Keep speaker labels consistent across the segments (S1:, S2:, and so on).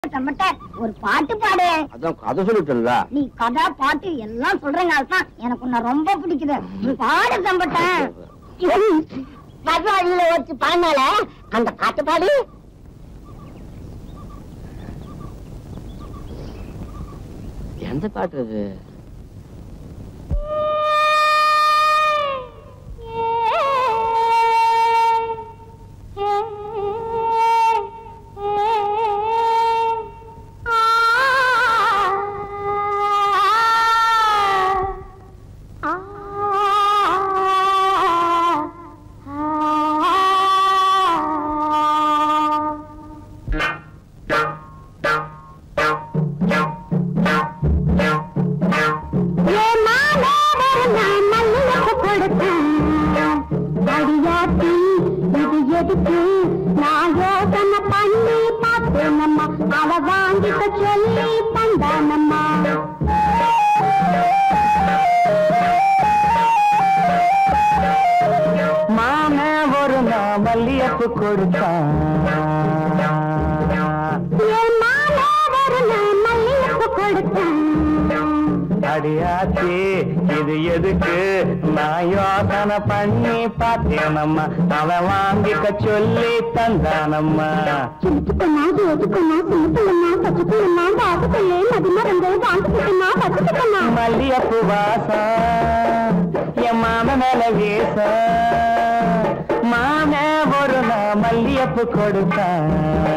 S1: தம்பட்ட ஒரு பாட்டு பாடு
S2: அதான் கதை சொல்லிட்டல
S1: நீ கதை பாட்டு எல்லாம் சொல்றீங்க அதுதான் எனக்கு உன்னை ரொம்ப பிடிக்குது நீ பாடு தம்பட்ட
S3: பகவானில வச்சு பாடினால அந்த பாட்டு பாடு
S2: எந்த பாட்டு அது
S3: அடியாத்தி இது எதுக்கு நான் யோசனை பண்ணி பார்த்தேனம்மா அவ வாங்கிக்க சொல்லி தந்தானம்மா
S4: மாம ஒரு நான் மல்லியப்பு கொடுத்தான்
S3: என் மாலை ஒரு நான் மல்லிகைப்பூ கொடுத்தேன்
S4: அடியாச்சி இது எதுக்கு நான் யோசனை பண்ணி பார்த்தேனம்மா அவன் வாங்கிக்க சொல்லி தந்தானம்மா
S3: சிலுத்துக்கண்ணா ஜோதிக்கண்ணா சிலுத்துக்கண்ணா பச்சுக்கண்ணா பாசுக்கண்ணே மதிமரங்கள் வாங்கிக்கண்ணா பச்சுக்கண்ணா
S4: மல்லியப்பு வாசம் என் மாம மேல வீச மாம ஒரு நான் மல்லியப்பு கொடுத்தான்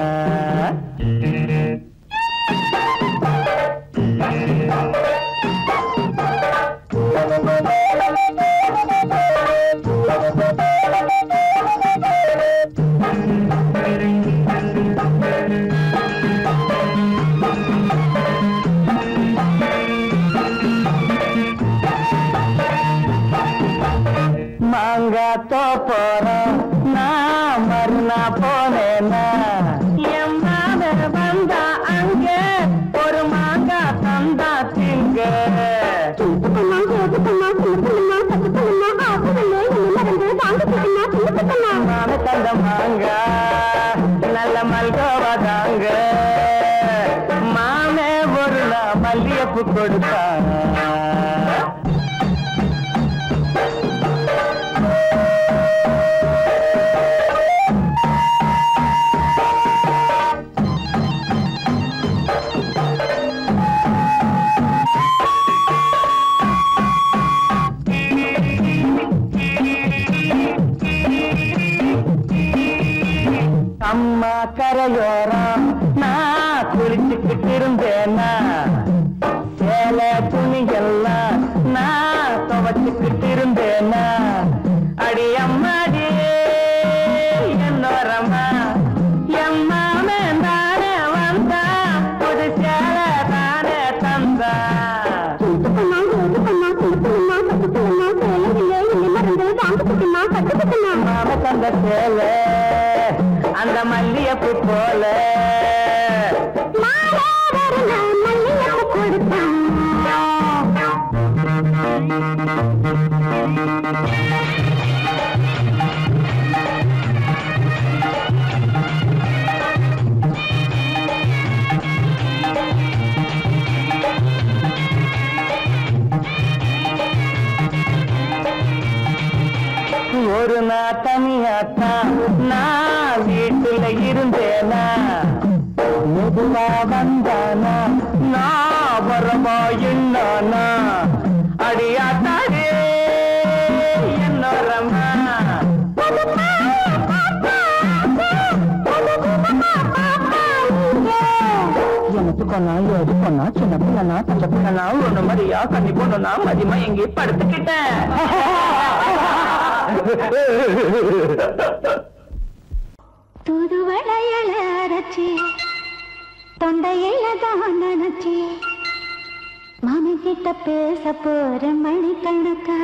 S4: மாங்காய் தோப்போறோம் நான் மறுநா போனேனா என் மாம வந்தா அங்க ஒரு மாங்காய் தந்தா திங்க
S3: சிலுத்துக்கண்ணா ஜோதிக்கண்ணா சிலுத்துக்கண்ணா பச்சுக்கண்ணா ஆசுக்கண்ணே மதிமரங்கள் வாங்கிக்கண்ணா சிலுத்துக்கண்ணா
S4: மாம தந்த மாங்காய் நல்ல மல்கோவா தாங்க மாமே ஒரு நான் மல்லியப்பு கொடுத்தா அம்மா கரையோரம் நான் குளிச்சுக்கிட்டு இருந்தேனா சேலை துணி எல்லாம் நான் துவச்சுக்கிட்டு இருந்தேனா அடி அம்மாடி என்னோரம்மா எம்மாமே தானே வந்தா புது சேலை தானே தந்தா
S3: சிலுத்துக்கண்ணா ஜோதிக்கண்ணா சிலுத்துக்கண்ணா பச்சுக்கண்ணா சேலையிலே மதிமரங்கள் வாங்கிக்கண்ணா பச்சுக்கண்ணா
S4: மாம தந்த சேலை அந்த மல்லியப்பு போல
S3: மாலை ஒரு நான் மல்லிகைப்பூ கொடுத்தேன்
S4: ஒரு நாள் தனியாத்தான் நான் வீட்டுல இருந்தேனா மெதுவா வந்தானா நான் வரமா என்னானா அடியாத்தாடே என்னோரம்மா எனக்கு கொண்டா எது கொண்டா சின்ன பிள்ளைனா பச்சை பிள்ளைனா ஒண்ணு மாதிரியா கண்ணி பொண்ணுனா மதியமா எங்கே படுத்துக்கிட்டேன்
S3: தூது வளையல அரைச்சி தொண்டையில தான் நினைச்சி மாமி கிட்ட பேச போற மணிக்கணக்கா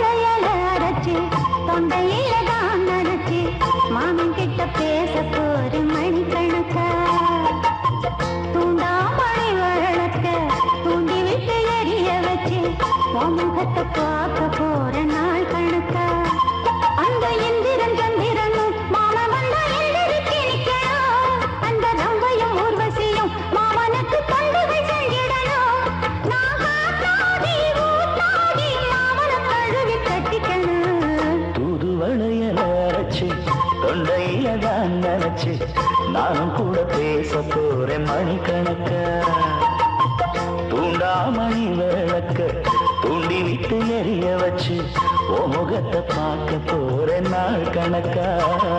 S3: தொண்டையில தான் நினைச்சு மாமன் கிட்ட பேச போற
S5: நினைச்சு நானும் கூட பேச போறேன் மணிக்கணக்க தூண்டாமணி விளக்க தூண்டி விட்டு எரிய வச்சு ஓ முகத்தை பார்க்க போறேன் நாள் கணக்கா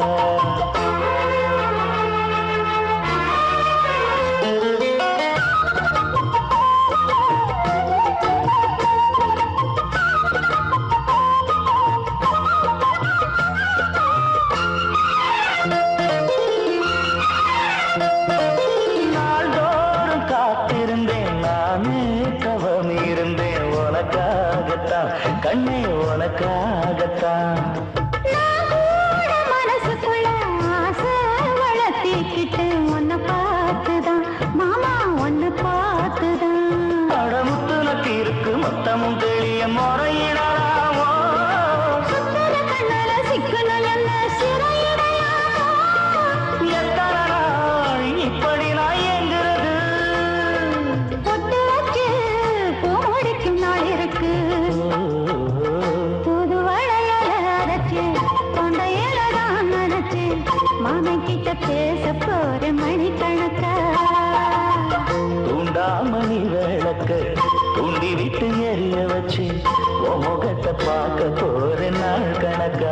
S5: நாள்தோறும் காத்திருந்தேன் நானே தவம் இருந்தேன் உனக்காகத்தான் கண்ணே உனக்காகத்தான்
S3: மனசுக்குள்ள ஆசை வளர்த்திக்கிட்டு உன்னை பார்த்துதான் மாமா உன்னை பார்த்துதான்
S5: அடமுத்துனக்கு இருக்கு மொத்தமும் தெளிய முறையிடலாமோ
S3: சுத்தர கண்ணால சிக்கணும் என்ன சிறையிடையாமோ
S5: எத்தனை நாள் இப்படி நான் எங்கிறது
S3: பொட்டு வச்சு பூ முடிக்கும் நாள் இருக்கு புது வளையல அரைச்சு தொண்டையில தான் நினைச்சு மாமன் கிட்ட பேச போற மணிக்கணக்கா
S5: தூண்டாமணி விளக்க தூண்டி விட்டு எரிய வச்சு உன் முகத்தை பார்க்க போற நாள் கணக்கா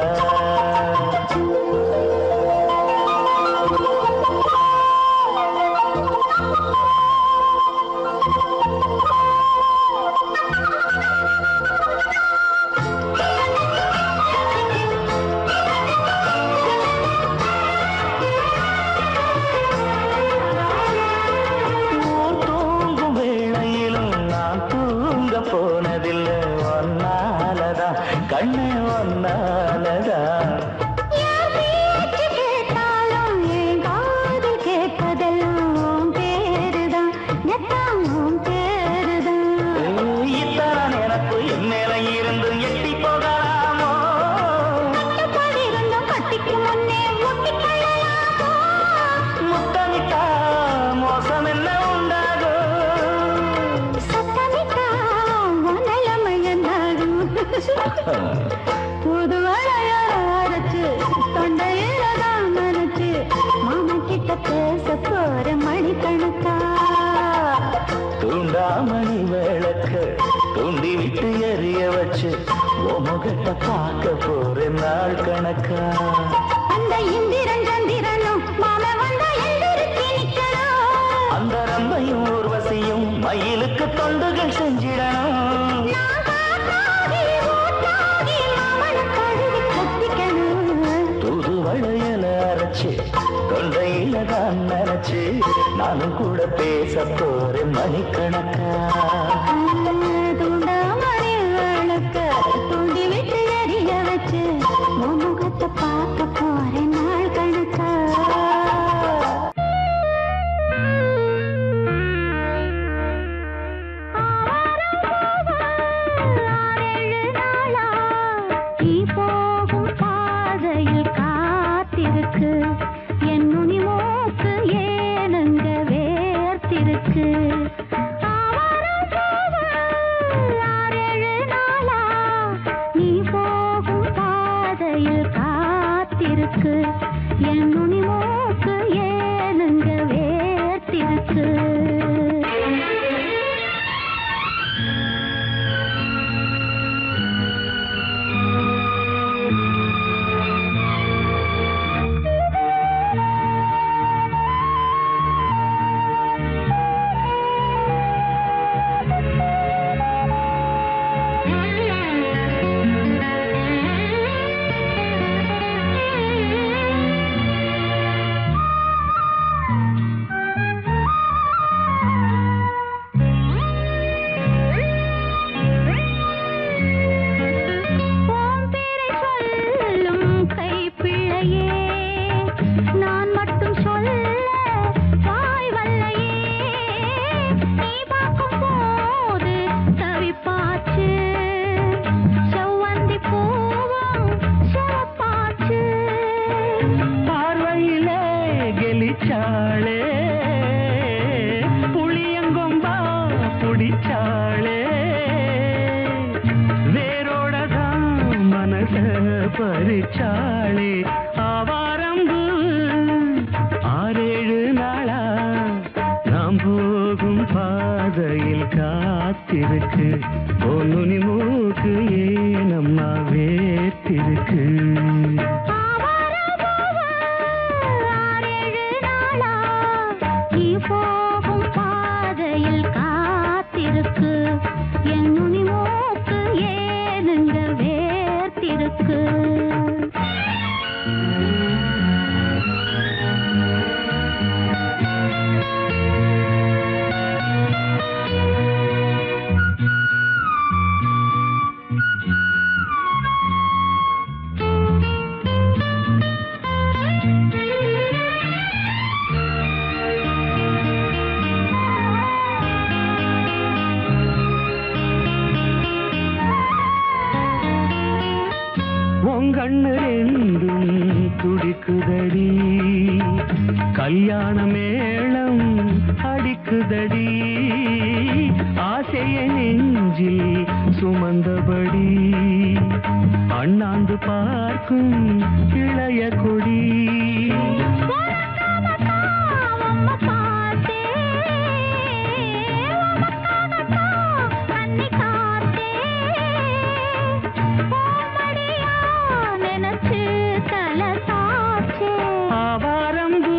S5: ஊர் தூங்கும் வேளையிலும் நான் தூங்க போனதில்லை ஒன்னாலதான் கண்ணே ஒன்னாலதான்
S3: யார் பேச்சு கேட்டாலும் என் காதில் கேட்பதெல்லாம் உன் பேருதான் நெத்தான் உன் பேருதான்
S5: ஏய், இத்தான் எனக்கு என் மேல இருந்து எட்டி போகலாமோ
S3: கட்டுப்பாடிருந்தும் கட்டிக்கு முன்னே முட்டிக் கொள்ளலாமோ?
S5: முத்தமிட்டா மோசம் என்ன உண்டாகும்
S3: சத்தமிட்டா உன் நிலைமை என்னாகும்? புது வளையல் அரைச்சு, தொண்டையில தான் நனைச்சு, மாமன் கிட்ட பேச போற மணிக்கணக்கா
S5: தூண்டாமணி விளக்க தூண்டி விட்டு எரிய வச்சு உன் முகத்தை பார்க்க போற நாள் கணக்கா
S3: அந்த இந்திரன் சந்திரனும் மாமன் வந்தா எந்திரிச்சு நிக்கணும்
S5: அந்த ரம்பையும் ஊர்வசியும் மயிலுக்கு தொண்டுகள் செஞ்சிடணும்
S3: நான் காத்தாகி ஊத்தாகி மாமனை கழுவி கட்டிக்கணும்
S5: தூது வளையல அரைச்சு தொண்டையில தான் நினைச்சு நானும் கூட பேச போறேன் மணிக்கணக்கா
S3: தூண்டாமணி விளக்க தூண்டி விட்டு எரிய வச்சு உன் முகத்தை பார்க்க போறேன் நாள் கணக்கா நீ போகும் பாதையில் காத்திருக்கு என் நுனி மூக்கு ஏனுங்க வேர்த்திருக்கு ஆவாரம் போக ஆறேழு நாளா நீ போகும் பாதையில் காத்திருக்கு என் நுனி மூக்கு ஏனுங்க வேர்த்திருக்கு உன் பேரை சொல்லும் கைப்பிள்ளையே நான் மட்டும் சொல்ல வாய் வல்லையே நீ பார்க்கும் போது தவிப்பாச்சு செவ்வந்தி பூவும் சிவப்பாச்சு
S5: பார்வையிலே கெலிச்சாளே புளியங்கொம்பா புடிச்சாளே வேரோட தான் மனச பறிச்சாளே ஆவாரம்பு பாதையில் காத்திருக்கு பொன்னுனி மூக்கு ஏனம்மா வேத்திருக்கு
S3: நீ போகும் பாதையில் காத்திருக்கு என் நுனி மூக்கு ஏனுங்க வேர்த்திருக்கு
S5: உங்கண்ணு ரெண்டும் துடிக்குதடி கல்யாண மேளம் அடிக்குதடி ஆசைய நெஞ்சில் சுமந்தபடி அண்ணாந்து பார்க்கும் இளைய கொடி ஆவாரம்பு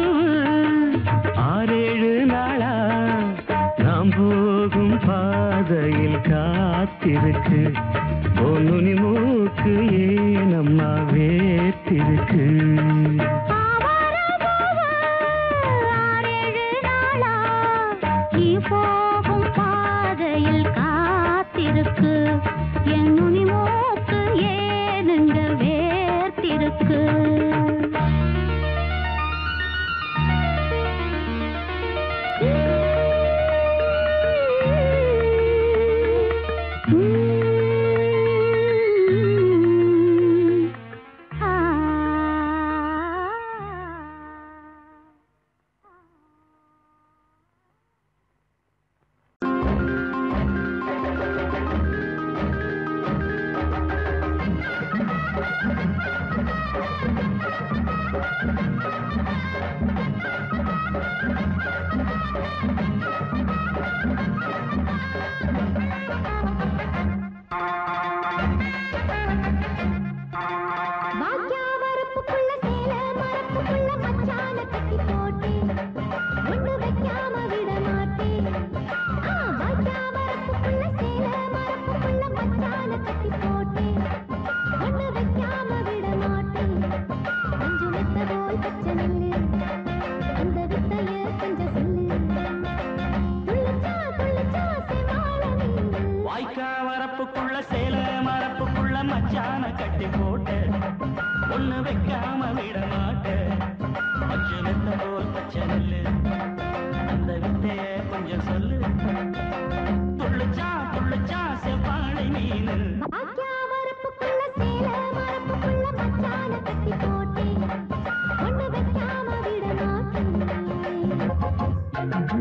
S5: ஆறேழு நாளா நாம் போகும் பாதையில் காத்திருக்கு பொன்னுனி மூக்கு ஏனம்மா வேத்திருக்கு
S3: போகும் பாதையில் காத்திருக்கு என் நுனி மூக்கு ஏனுங்க வேர்த்திருக்கு
S6: பாக்கியாவரப்புக்குள்ள சேல மரப்புக்குள்ள மச்சான கட்டி போட்டேன் ஒண்ணு வைக்காம விட மாட்டேன் ஆ, பாக்கியாவரப்புக்குள்ள சேல மரப்புக்குள்ள மச்சான கட்டி போட்டேன் ஒண்ணு வைக்காம விட மாட்டேன் கொஞ்சம் மெத்த போல் பச்சை நெல்லு அந்த வித்தைய கொஞ்சம் சொல்லு துள்ளிச்சா துள்ளிச்சா செவாழ நில்லு
S5: வாய்க்கா வரப்புக்குள்ள சேல மரப்புக்குள்ள மச்சான கட்டி போட்டு ஒண்ணு வைக்காம விட மாட்டேன் பச்சை வெத்த போல் பச்சை நெல்லு அந்த வித்தைய கொஞ்சம் சொல்லு துள்ளுச்சா துள்ளுச்சா செவ்வாழை மீனு
S6: பாக்கியாவரப்புக்குள்ள சேல மரப்புக்குள்ள மச்சான கட்டி போட்டேன் ஒண்ணு வைக்காம விட மாட்டேன்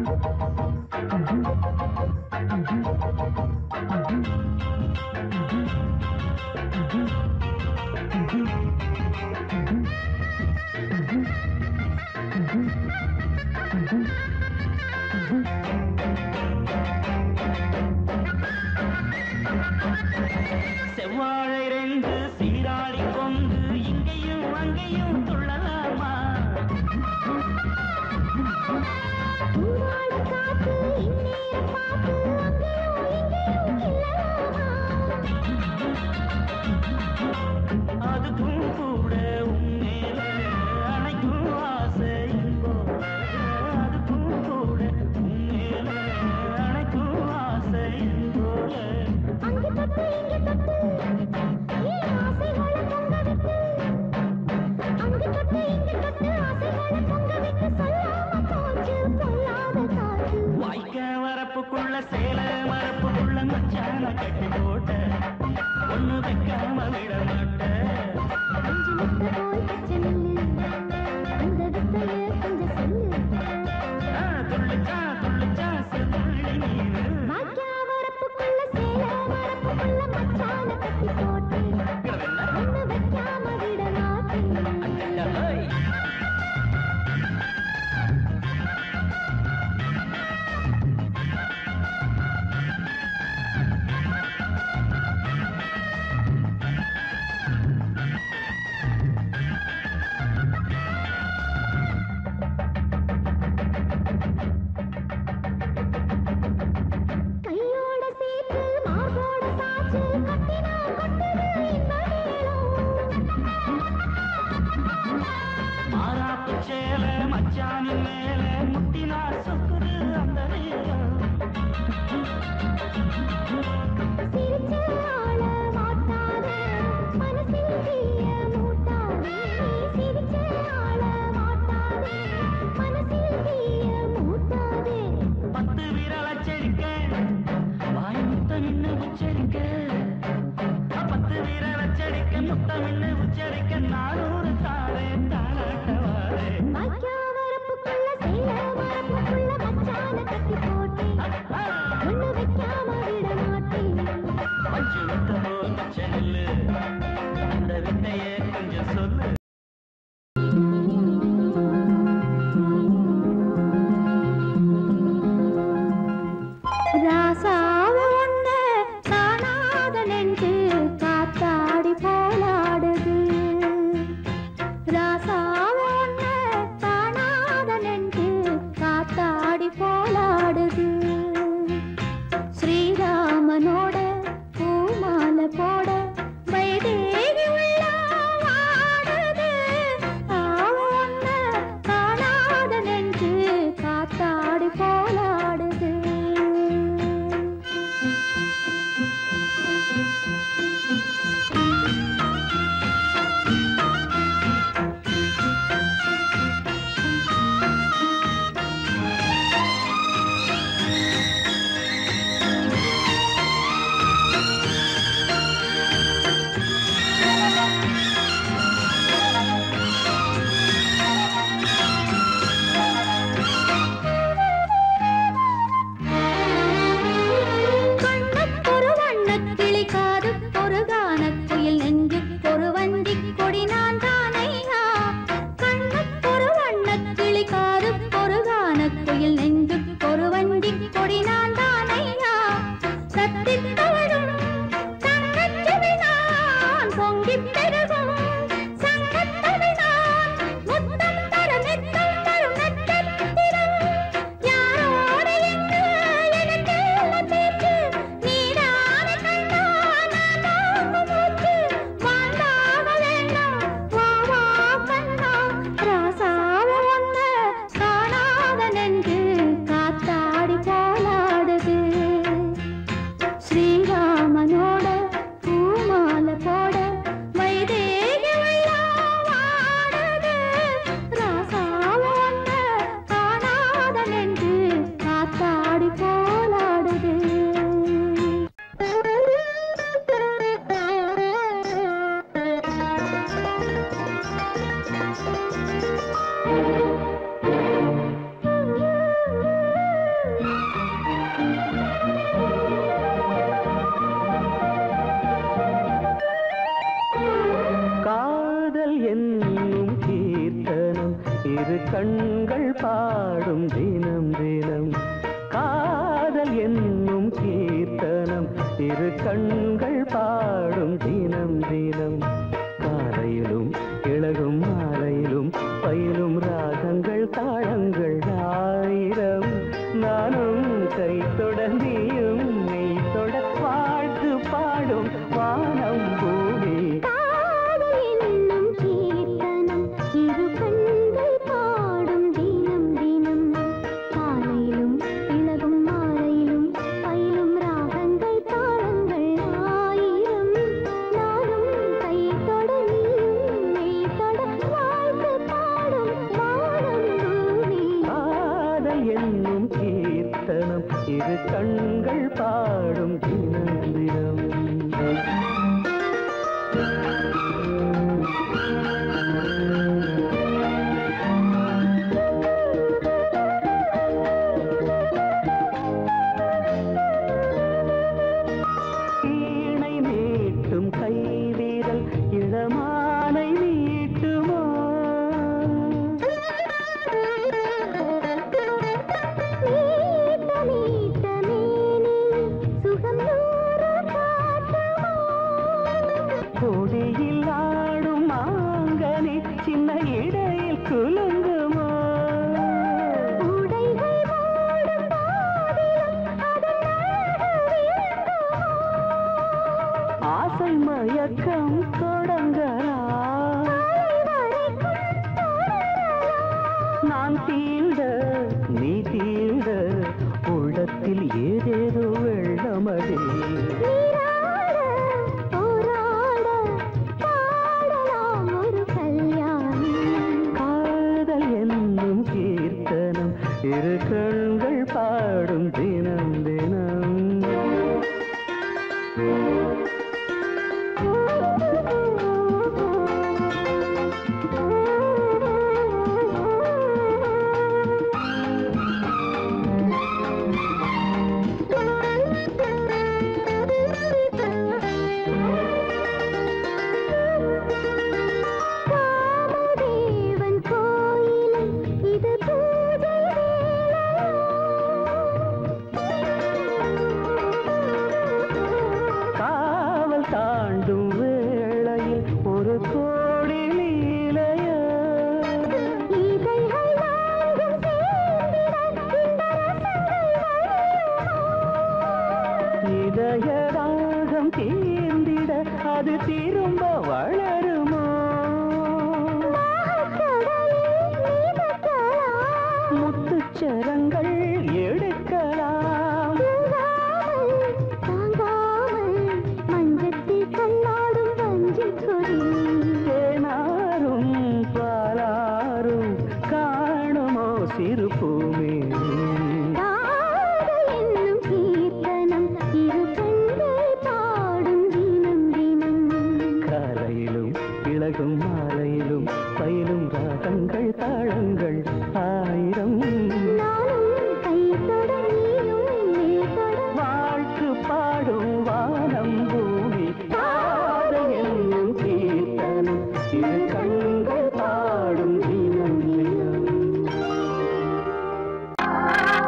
S5: செவ்வாழை ரெண்டு சீராடி கொண்டு இங்கேயும் அங்கேயும் துள்ளலாமா
S6: பூவாட காத்து இந்நேர பாத்து அங்கேயும் இங்கேயும் கிள்ளலாமா
S5: அதுக்கும் கூட உன்மேல அனைக்கும் ஆசை போல அதுக்கும் கூட உன்மேல அனைக்கும் ஆசை போல
S6: அங்க தொட்டு இங்க தொட்டு ஏன் ஆசைகளை பொங்க விட்டு அங்க தொட்டு இங்க தொட்டு ஆசைகளை பொங்க விட்டு சொல்லாம போச்சு பொல்லாத காற்று
S5: வாய்க்க வரப்புக்குள்ள சேல மரப்புக்குள்ள மச்சான கட்டி போட்ட ஒண்ணு வைக்காம விட மாட்டேன்
S6: கொஞ்சம் முத்த போல் பச்சை நெல்லு அந்த வித்தைய கொஞ்சம் சொல்லு
S5: ஆ, துள்ளுச்சா துள்ளுச்சா செவ்வாழை நீனு
S6: வாக்கியாவரப்புக்குள்ள சேல மரப்புக்குள்ள மச்சான கட்டி போட்டேன் ஒண்ணு வைக்காம விட மாட்டேன்
S5: ஏய். கண்கள் பாடும் தினம் தினம் காதல் என்னும் கீர்த்தனம் இரு கண்கள் பாடும் தினம் தினம் காலையிலும் இளகும் மாலையிலும் பயிலும் ராகங்கள் தாளங்கள் ஆயிரம் நானும் கை தொடர்ந்தியும் மெய் தொட வாழ்த்து பாடும் வானம் பூமி
S3: காதல் என்னும் கீர்த்தனம் இரு கண்கள் பாடும் தினம் தினம் காலையிலும் இளகும் மாலையிலும் பயிலும் ராகங்கள் தாளங்கள் ஆயிரம் நானும் கை தொட நீயும் மெய் தொட வாழ்த்து பாடும் வானம் பூமி
S5: காதல் என்னும் கீர்த்தனம் இரு கண்கள் பாடும் தினம் தினம் வீணை மீட்டும் கைவிரல் இளமானை மீட்டுமோ
S3: நீட்ட நீட்ட மேனி சுகம் நூறு காட்டுமோ
S5: கொடியில் ஆடும் மாங்கனி சின்ன இடையில் குலுங்குமோ
S3: உடைகள் மூடும் போதிலும் அதன் அழகு விளங்குமோ
S5: ஆசை மயக்கம் தொடங்கலாம்
S3: வரைக்கும் தொடரலாம்
S5: நான் தீண்ட நீ தீண்ட உள்ளத்தில் ஏதேதோ வெள்ளமடி
S3: நீராட போராட பாடலாம் ஒரு கல்யாணம்
S5: காதல் என்னும் கீர்த்தனம் இரு கண்கள் பாடும் தினம் தினம்
S3: காமதேவன் கோயிலில் இது பூஜை வேளையோ
S5: காவல் தாண்டும் வேளையில் ஒரு கோடி லீலையோ
S3: இதழ்கள் நான்கும் சேர்ந்திட இந்த ரசங்கள் வழியுமோ?
S5: இதய ராகம் தீர்ந்திட அது திரும்ப வளருமோ
S3: கடலில் மிதக்கலாம்.
S5: முத்துச்சரங்கள் எடுக்கலாம்
S3: தூங்காமல், தாங்காமல், மஞ்சத்தில் கண்ணாடும் வஞ்சிக் கொடி.
S5: தேனாரும் பாலாரும் காணுமோ சிறு பூமி
S3: காதல் என்னும் கீர்த்தனம் இரு கண்கள் பாடும் தினம் தினம்
S5: காலையிலும் இளகும் மாலையிலும் பயிலும் ராகங்கள் தாளங்கள் ஆயிரம்
S3: நானும் கை தொட நீயும் நீ தொட
S5: வாழ்த்து பாடும் வானம் பூமி காதல் என்னும் கீர்த்தனம் இரு கண்கள் பாடும் தினம் தினம்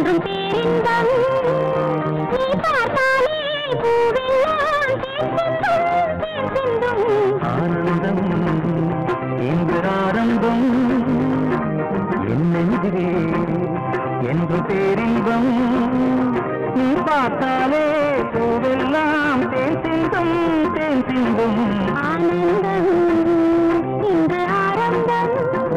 S6: என்றும் பேரின்பம் நீ பார்த்தாலே பூவெல்லாம் தேன் சிந்தும் தேன் சிந்தும்
S5: ஆனந்தம் இன்று ஆரம்பம் என் நெஞ்சிலே என்று பேரின்பம் நீ பார்த்தாலே பூவெல்லாம் தேன் சிந்தும் தேன் சிந்தும்
S6: ஆனந்தம் இன்று ஆரம்பம்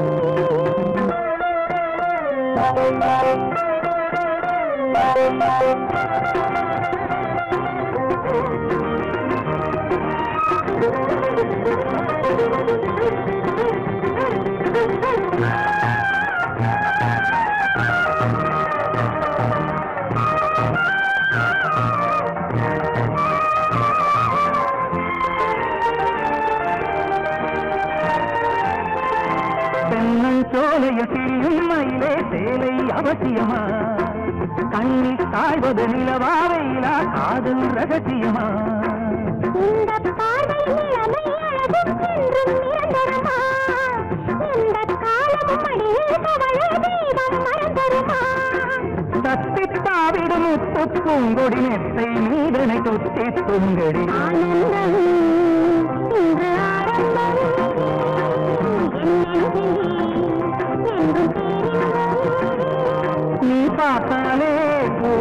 S5: தென்னஞ்சோலையில் திரியும் மயிலே சேலை அவசியமா கண்ணில் காய்வது நிலவா வெயிலா காதல் ரகசியமா
S6: இந்த பார்வையில் இளமை அழகும் என்றும் நிரந்தரமா இந்த காலமும் அடியில் கவலை தெய்வம் மறந்தருமா
S5: தத்தித் தாவிடும் முத்து பூங்கொடி நெத்தை நீதனை தொத்தி துங்கடி
S6: ஆனந்தம் இன்று ஆரம்பம் என் நெஞ்சிலே என்றும் பேரின்பம்
S5: நீ பார்த்தாலே பூ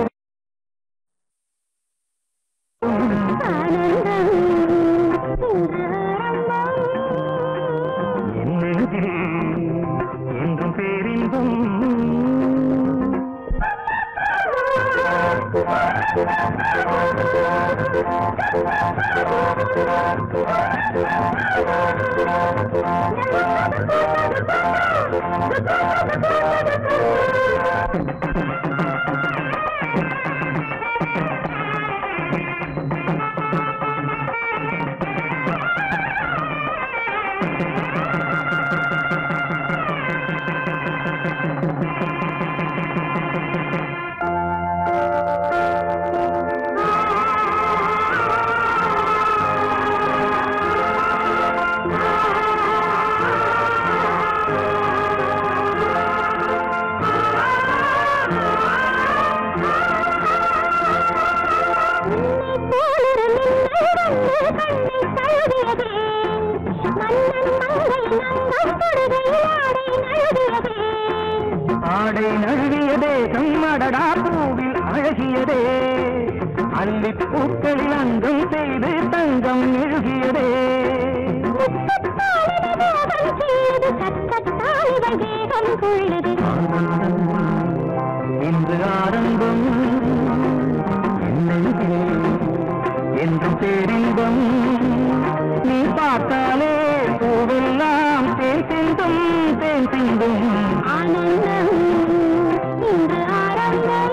S6: ஆனந்தம் இன்று ஆரம்பம்
S5: என் நெஞ்சில் என்றும் பேரின்பம் ஆடை நழுவிய தேசம் அடடா பூவில் அழகியதே அல்லி பூக்களில் அங்கம் செய்து தங்கம் எழுகியதே இன்று ஆரம்பம் என்னெங்கே என்றும் பேரின்பம் நீ பார்த்தாலே பூவெல்லாம் தேன் சிந்தும் தேன் சிந்தும்
S6: ஆனந்தம் இன்று ஆரம்பம்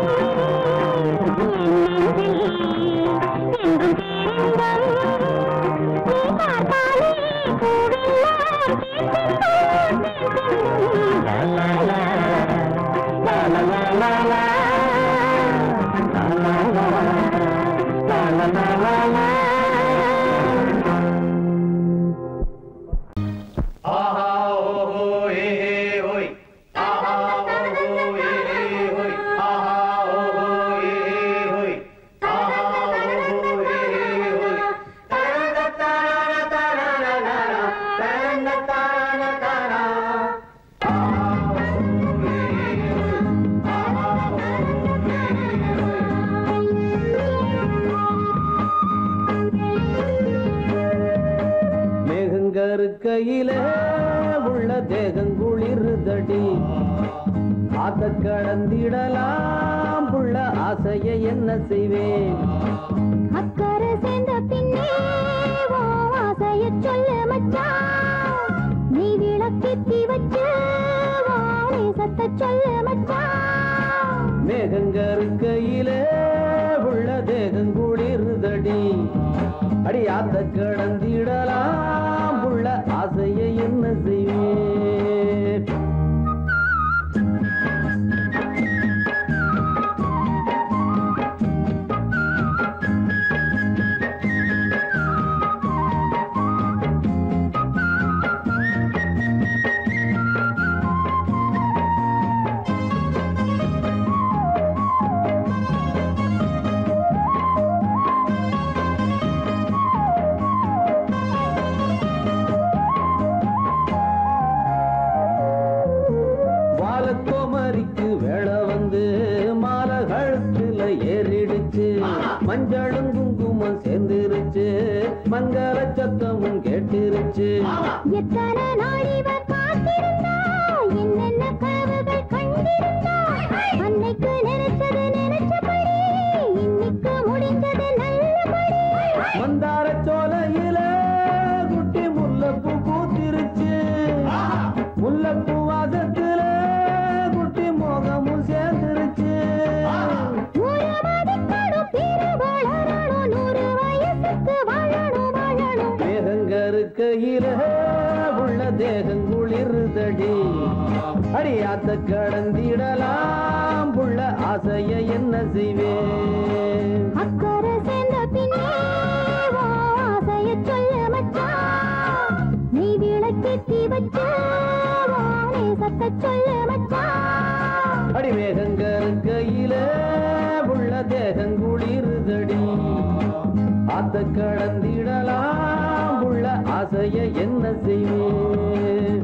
S6: என் நெஞ்சில் என்றும் பேரின்பம் நீ பார்த்தாலே பூவெல்லாம் தேன் சிந்தும் தேன் சிந்தும்
S7: மேகங்கருக்கையில உள்ள தேகங்குளிருதடி ஆத்த கடந்திடலாம் புள்ள ஆசைய என்ன செய்வேன்
S6: அக்கறை சேர்ந்த பின்னே உன் ஆசையச் சொல்லு மச்சான் நீ விளக்கேத்தி வச்சு உன் நேசத்தைச் சொல்லு மச்சான்
S7: மேகங்கருக்கையில உள்ள தேகங்குளிருதடி அடி ஆத்த கடந்திடலாம் புள்ள ஆசைய என்ன செய்வேன் மஞ்சளும் குங்குமம் சேர்ந்துருச்சு மங்கள சத்தமும் கேட்டுருச்சு
S6: எத்தனை நாள் இவர் காத்திருந்தா என்னென்ன கனவுகள் கண்டிருந்தா அன்னைக்கு நினைச்சது நினைச்சபடி இன்னைக்கு முடிஞ்சது நல்லபடி
S7: மந்தார சோலையில குட்டி முல்லப்பூ பூத்திருச்சு முல்லப்பூ வாசத்துல குட்டி மோகமும் சேர்ந்துருச்சு
S6: நூறு மதிக்கணும் பிற வளரணும் நூறு வயசுக்கு வாழணும் வாழணும்
S7: மேகங்கருக்கையில உள்ள தேகம் குளிர்தடி அடியாத்த கடந்திடலாம் புள்ள ஆசைய என்ன செய்வேன்
S6: அக்கறை சேர்ந்த பின்னே உன் ஆசைய சொல்லு மச்சான் நீ விளக்கேத்தி வச்சு உன் நேசத்தை சொல்லு மச்சான்
S7: அடி மேகங்கருக்கையில உள்ள தேகம் குளிர்தடி ஆத்த கடந்திடலாம் உள்ள ஆசைய என்ன செய்வேன்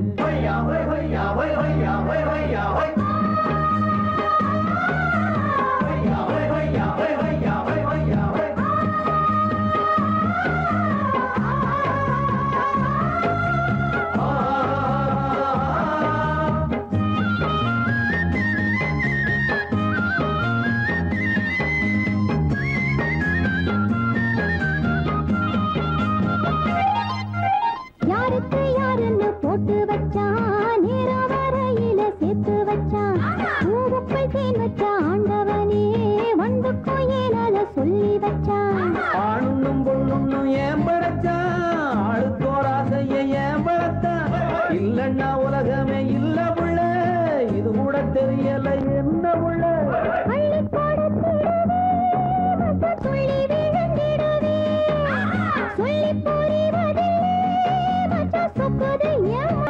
S6: யாருக்கு யாருன்னு போட்டு வச்சான் நேரம் வரையில சேர்த்து வச்சான் பூவுக்குள் தேன் வச்ச ஆண்டவனே வண்டுக்கும் ஏனால சொல்லி வச்சான்
S7: ஆணுன்னும் பொண்ணுன்னும் ஏன் படைச்சான் ஆளுக்கோர் ஆசைய ஏன் படைத்தான் இல்லன்னா உலகமே இல்ல புள்ள இது கூட தெரியல என்ன புள்ள
S6: அள்ளி போடத்திடவே மத்த துள்ளி விழுந்திடவே சொல்லி புரிவதில்லை மச்ச சொக்குது ஏன்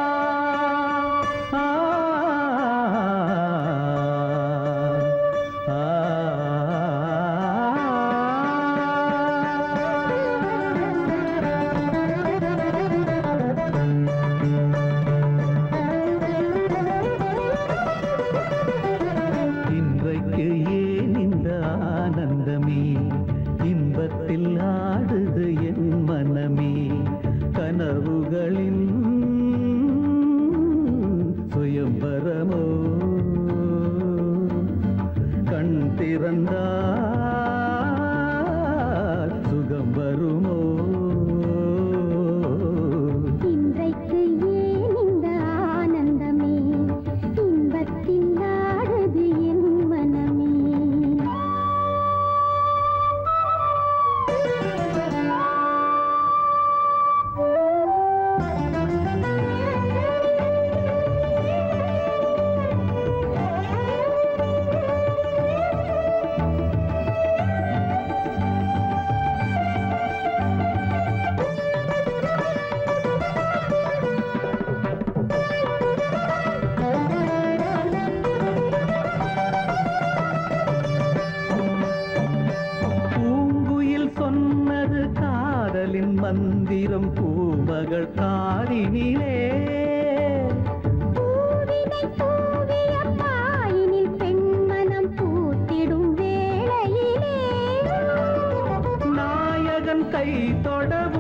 S7: ஆ, ஆ,
S5: இன்றைக்கு ஏன் இந்த ஆனந்தமே இன்பத்தில் ஆடுது என் மனமே கனவுகளின் சுயம்பரமோ கண் திறந்தால் சுகம் வருமோ
S6: இன்றைக்கு ஏன் இந்த ஆனந்தமே இன்பத்தில் ஆடுது என் மனமே
S5: பூங்குயில் சொன்னது காதலின் மந்திரம் பூமகள் காதினிலே
S6: பூவினை தூவிய பாயினில் பெண்மனம் பூத்திடும் வேளையிலே
S5: நாயகன் கை தொட